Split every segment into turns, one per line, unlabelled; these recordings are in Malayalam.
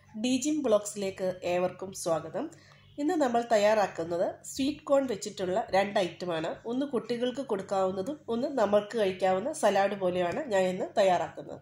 ഡിജിം ബ്ലോഗ്സിലേക്ക് ഏവർക്കും സ്വാഗതം ഇന്ന് നമ്മൾ തയ്യാറാക്കുന്നത് സ്വീറ്റ് കോൺ വെച്ചിട്ടുള്ള രണ്ട് ഐറ്റമാണ് ഒന്ന് കുട്ടികൾക്ക് കൊടുക്കാവുന്നതും ഒന്ന് നമ്മൾക്ക് കഴിക്കാവുന്ന സലാഡ് പോലെയാണ് ഞാൻ ഇന്ന് തയ്യാറാക്കുന്നത്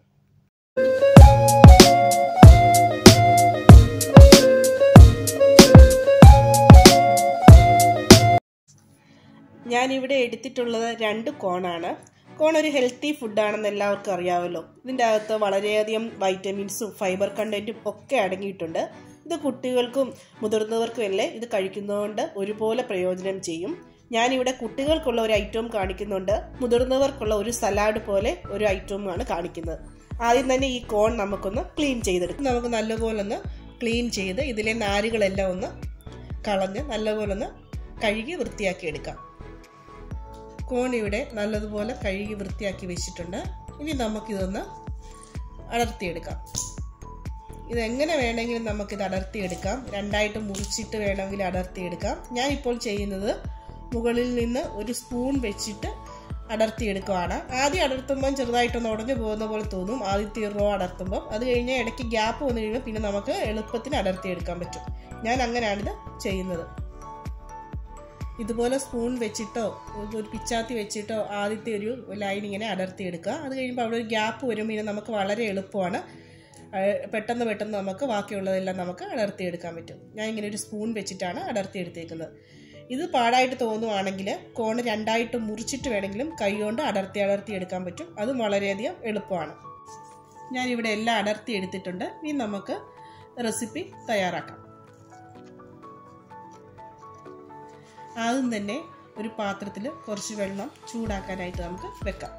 ഞാനിവിടെ എടുത്തിട്ടുള്ളത് രണ്ട് കോണാണ് കോൺ ഒരു ഹെൽത്തി ഫുഡാണെന്ന് എല്ലാവർക്കും അറിയാമല്ലോ ഇതിൻ്റെ അകത്ത് വളരെയധികം വൈറ്റമിൻസും ഫൈബർ കണ്ടൻറ്റും ഒക്കെ അടങ്ങിയിട്ടുണ്ട് ഇത് കുട്ടികൾക്കും മുതിർന്നവർക്കും അല്ലേ ഇത് കഴിക്കുന്നതുകൊണ്ട് ഒരുപോലെ പ്രയോജനം ചെയ്യും ഞാനിവിടെ കുട്ടികൾക്കുള്ള ഒരു ഐറ്റവും കാണിക്കുന്നുണ്ട് മുതിർന്നവർക്കുള്ള ഒരു സലാഡ് പോലെ ഒരു ഐറ്റവുമാണ് കാണിക്കുന്നത് ആദ്യം തന്നെ ഈ കോൺ നമുക്കൊന്ന് ക്ലീൻ ചെയ്തെടുക്കും നമുക്ക് നല്ലപോലെ ഒന്ന് ക്ലീൻ ചെയ്ത് ഇതിലെ നാരുകളെല്ലാം ഒന്ന് കളഞ്ഞ് നല്ലപോലെ ഒന്ന് കഴുകി വൃത്തിയാക്കി എടുക്കാം കോൺ ഇവിടെ നല്ലതുപോലെ കഴുകി വൃത്തിയാക്കി വെച്ചിട്ടുണ്ട് ഇനി നമുക്കിതൊന്ന് അടർത്തിയെടുക്കാം ഇതെങ്ങനെ വേണമെങ്കിലും നമുക്കിത് അടർത്തിയെടുക്കാം രണ്ടായിട്ട് മുറിച്ചിട്ട് വേണമെങ്കിൽ അടർത്തിയെടുക്കാം ഞാനിപ്പോൾ ചെയ്യുന്നത് മുകളിൽ നിന്ന് ഒരു സ്പൂൺ വെച്ചിട്ട് അടർത്തിയെടുക്കുകയാണ് ആദ്യം അടർത്തുമ്പം ചെറുതായിട്ടൊന്ന് ഉടഞ്ഞു പോകുന്ന പോലെ തോന്നും ആദ്യത്തെ റോ അടർത്തുമ്പം അത് കഴിഞ്ഞ് ഇടയ്ക്ക് ഗ്യാപ്പ് വന്നു കഴിയുമ്പോൾ പിന്നെ നമുക്ക് എളുപ്പത്തിന് അടർത്തിയെടുക്കാൻ പറ്റും ഞാൻ അങ്ങനെയാണിത് ചെയ്യുന്നത് ഇതുപോലെ സ്പൂൺ വെച്ചിട്ടോ ഒരു പിച്ചാത്തി വെച്ചിട്ടോ ആദ്യത്തെ ഒരു ലൈൻ ഇങ്ങനെ അടർത്തിയെടുക്കുക അത് കഴിയുമ്പോൾ അവിടെ ഒരു ഗ്യാപ്പ് വരും പിന്നെ നമുക്ക് വളരെ എളുപ്പമാണ് പെട്ടെന്ന് പെട്ടെന്ന് നമുക്ക് ബാക്കിയുള്ളതെല്ലാം നമുക്ക് അടർത്തിയെടുക്കാൻ പറ്റും ഞാൻ ഇങ്ങനെ ഒരു സ്പൂൺ വെച്ചിട്ടാണ് അടർത്തിയെടുത്തേക്കുന്നത് ഇത് പാടായിട്ട് തോന്നുവാണെങ്കിൽ കോണ് രണ്ടായിട്ട് മുറിച്ചിട്ട് വേണമെങ്കിലും കൈ കൊണ്ട് അടർത്തി അടർത്തി എടുക്കാൻ പറ്റും അതും വളരെയധികം എളുപ്പമാണ് ഞാനിവിടെ എല്ലാം അടർത്തി എടുത്തിട്ടുണ്ട് ഇനി നമുക്ക് റെസിപ്പി തയ്യാറാക്കാം ആദ്യം തന്നെ ഒരു പാത്രത്തിൽ കുറച്ച് വെള്ളം ചൂടാക്കാനായിട്ട് നമുക്ക് വെക്കാം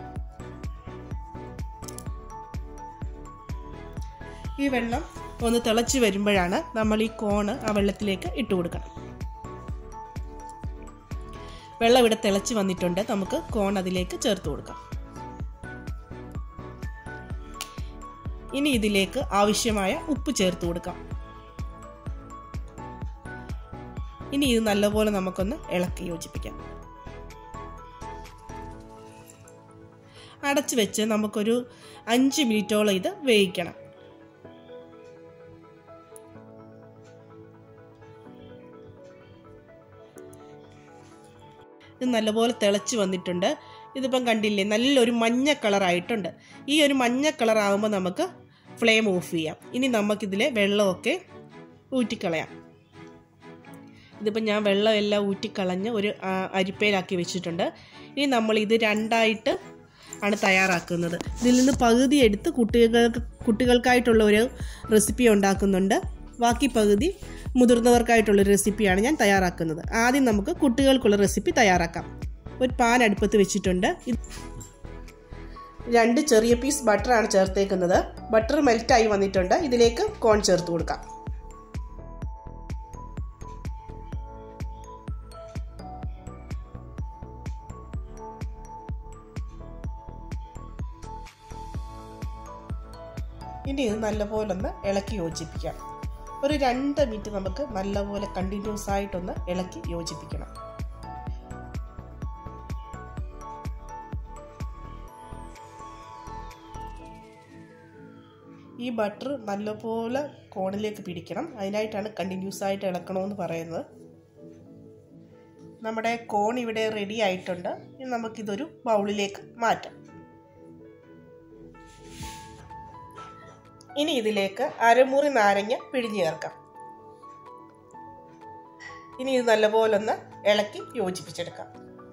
ഈ വെള്ളം ഒന്ന് തിളച്ച് വരുമ്പോഴാണ് നമ്മൾ ഈ കോണ് ആ വെള്ളത്തിലേക്ക് ഇട്ട് കൊടുക്കണം വെള്ളം ഇവിടെ തിളച്ച് വന്നിട്ടുണ്ട് നമുക്ക് കോൺ അതിലേക്ക് ചേർത്ത് കൊടുക്കാം ഇനി ഇതിലേക്ക് ആവശ്യമായ ഉപ്പ് ചേർത്ത് കൊടുക്കാം ഇനി ഇത് നല്ലപോലെ നമുക്കൊന്ന് ഇളക്കി യോജിപ്പിക്കാം അടച്ചു വെച്ച് നമുക്കൊരു അഞ്ച് മിനിറ്റോളം ഇത് വേവിക്കണം ഇത് നല്ലപോലെ തിളച്ച് വന്നിട്ടുണ്ട് ഇതിപ്പം കണ്ടില്ലേ നല്ലൊരു മഞ്ഞ കളറായിട്ടുണ്ട് ഈ ഒരു മഞ്ഞ കളറാകുമ്പോൾ നമുക്ക് ഫ്ലെയിം ഓഫ് ചെയ്യാം ഇനി നമുക്കിതിലെ വെള്ളമൊക്കെ ഊറ്റിക്കളയാം ഇതിപ്പോൾ ഞാൻ വെള്ളം എല്ലാം ഊറ്റിക്കളഞ്ഞ് ഒരു അരിപ്പയിലാക്കി വെച്ചിട്ടുണ്ട് ഇനി നമ്മൾ ഇത് രണ്ടായിട്ട് ആണ് തയ്യാറാക്കുന്നത് ഇതിൽ നിന്ന് പകുതി എടുത്ത് കുട്ടികൾക്ക് കുട്ടികൾക്കായിട്ടുള്ള ഒരു റെസിപ്പി ഉണ്ടാക്കുന്നുണ്ട് ബാക്കി പകുതി മുതിർന്നവർക്കായിട്ടുള്ള റെസിപ്പിയാണ് ഞാൻ തയ്യാറാക്കുന്നത് ആദ്യം നമുക്ക് കുട്ടികൾക്കുള്ള റെസിപ്പി തയ്യാറാക്കാം ഒരു പാൻ അടുപ്പത്ത് വെച്ചിട്ടുണ്ട് രണ്ട് ചെറിയ പീസ് ബട്ടറാണ് ചേർത്തേക്കുന്നത് ബട്ടർ മെൽറ്റായി വന്നിട്ടുണ്ട് ഇതിലേക്ക് കോൺ ചേർത്ത് കൊടുക്കാം ഇനി ഇത് നല്ലപോലെ ഒന്ന് ഇളക്കി യോജിപ്പിക്കാം ഒരു രണ്ട് മിനിറ്റ് നമുക്ക് നല്ലപോലെ കണ്ടിന്യൂസ് ആയിട്ടൊന്ന് ഇളക്കി യോജിപ്പിക്കണം ഈ ബട്ടർ നല്ലപോലെ കോണിലേക്ക് പിടിക്കണം അതിനായിട്ടാണ് കണ്ടിന്യൂസ് ആയിട്ട് ഇളക്കണമെന്ന് പറയുന്നത് നമ്മുടെ കോൺ ഇവിടെ റെഡി ആയിട്ടുണ്ട് ഇനി നമുക്കിതൊരു ബൗളിലേക്ക് മാറ്റാം ഇനി ഇതിലേക്ക് അരമുറി നാരങ്ങ പിഴിഞ്ഞു ചേർക്കാം ഇനി ഇത് നല്ലപോലെ ഒന്ന് ഇളക്കി യോജിപ്പിച്ചെടുക്കാം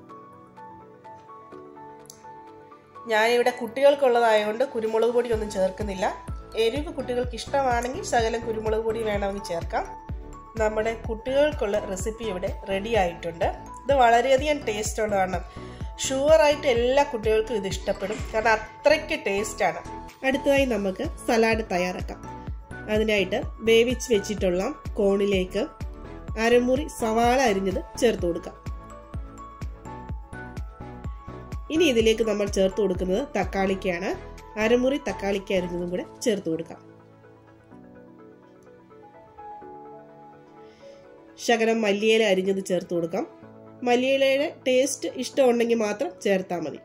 ഞാനിവിടെ കുട്ടികൾക്കുള്ളതായതുകൊണ്ട് കുരുമുളക് പൊടി ഒന്നും ചേർക്കുന്നില്ല എരിവ് കുട്ടികൾക്ക് ഇഷ്ടമാണെങ്കിൽ ശകലം കുരുമുളക് പൊടി വേണമെങ്കിൽ ചേർക്കാം നമ്മുടെ കുട്ടികൾക്കുള്ള റെസിപ്പി ഇവിടെ റെഡി ആയിട്ടുണ്ട് ഇത് വളരെയധികം ടേസ്റ്റ് ഉള്ളതാണ് ഷുവറായിട്ട് എല്ലാ കുട്ടികൾക്കും ഇത് ഇഷ്ടപ്പെടും കാരണം അത്രയ്ക്ക് ടേസ്റ്റാണ് അടുത്തതായി നമുക്ക് സലാഡ് തയ്യാറാക്കാം അതിനായിട്ട് വേവിച്ച് വെച്ചിട്ടുള്ള കോണിലേക്ക് അരമുറി സവാള അരിഞ്ഞത് ചേർത്ത് കൊടുക്കാം ഇനി ഇതിലേക്ക് നമ്മൾ ചേർത്ത് കൊടുക്കുന്നത് തക്കാളിക്കാണ് അരമുറി തക്കാളിക്ക അരിഞ്ഞതും കൂടെ ചേർത്ത് കൊടുക്കാം ശകലം മല്ലിയില അരിഞ്ഞത് ചേർത്ത് കൊടുക്കാം മല്ലിയിലയുടെ ടേസ്റ്റ് ഇഷ്ടമുണ്ടെങ്കിൽ മാത്രം ചേർത്താൽ മതി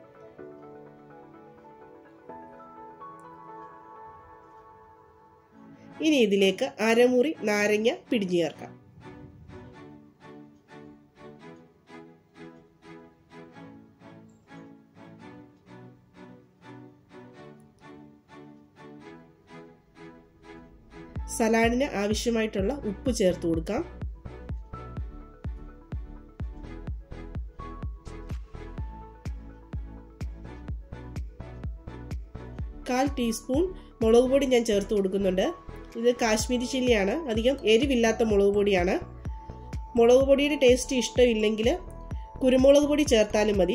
ഇനി ഇതിലേക്ക് അരമുറി നാരങ്ങ പിടിഞ്ഞു ചേർക്കാം സലാഡിന് ആവശ്യമായിട്ടുള്ള ഉപ്പ് ചേർത്ത് കൊടുക്കാം കാൽ ടീസ്പൂൺ മുളക് പൊടി ഞാൻ ചേർത്ത് കൊടുക്കുന്നുണ്ട് ഇത് കാശ്മീരി ചില്ലിയാണ് അധികം എരിവില്ലാത്ത മുളക് പൊടിയാണ് മുളക് പൊടിയുടെ ടേസ്റ്റ് ഇഷ്ടമില്ലെങ്കിൽ കുരുമുളക് പൊടി ചേർത്താലും മതി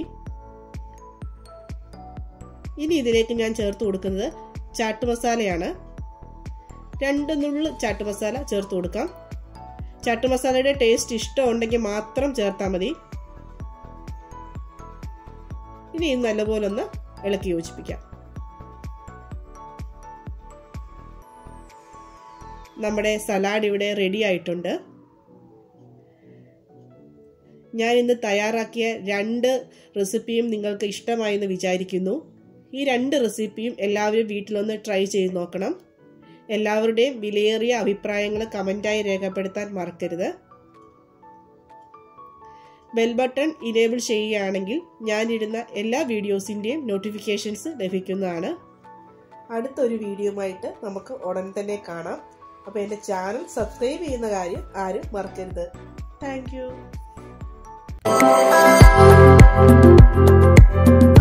ഇനി ഇതിലേക്ക് ഞാൻ ചേർത്ത് കൊടുക്കുന്നത് ചാട്ട് മസാലയാണ് രണ്ട് നുള്ളു ചാട്ട് മസാല ചേർത്ത് കൊടുക്കാം ചാട്ട് മസാലയുടെ ടേസ്റ്റ് ഇഷ്ടമുണ്ടെങ്കിൽ മാത്രം ചേർത്താൽ മതി ഇനി ഇത് നല്ലപോലെ ഒന്ന് ഇളക്കി യോജിപ്പിക്കാം നമ്മുടെ സലാഡ് ഇവിടെ റെഡി ആയിട്ടുണ്ട് ഞാൻ ഇന്ന് തയ്യാറാക്കിയ രണ്ട് റെസിപ്പിയും നിങ്ങൾക്ക് ഇഷ്ടമായി എന്ന് വിചാരിക്കുന്നു ഈ രണ്ട് റെസിപ്പിയും എല്ലാവരും വീട്ടിലൊന്ന് ട്രൈ ചെയ്ത് നോക്കണം എല്ലാവരുടെയും വിലയേറിയ അഭിപ്രായങ്ങൾ കമൻറ്റായി രേഖപ്പെടുത്താൻ മറക്കരുത് ബെൽ ബട്ടൺ ഇനേബിൾ ചെയ്യുകയാണെങ്കിൽ ഞാനിടുന്ന എല്ലാ വീഡിയോസിൻ്റെയും നോട്ടിഫിക്കേഷൻസ് ലഭിക്കുന്നതാണ് അടുത്തൊരു വീഡിയോയുമായിട്ട് നമുക്ക് ഉടൻ തന്നെ കാണാം അപ്പോൾ എൻ്റെ ചാനൽ സബ്സ്ക്രൈബ് ചെയ്യുന്ന കാര്യം ആരും മറക്കരുത് താങ്ക്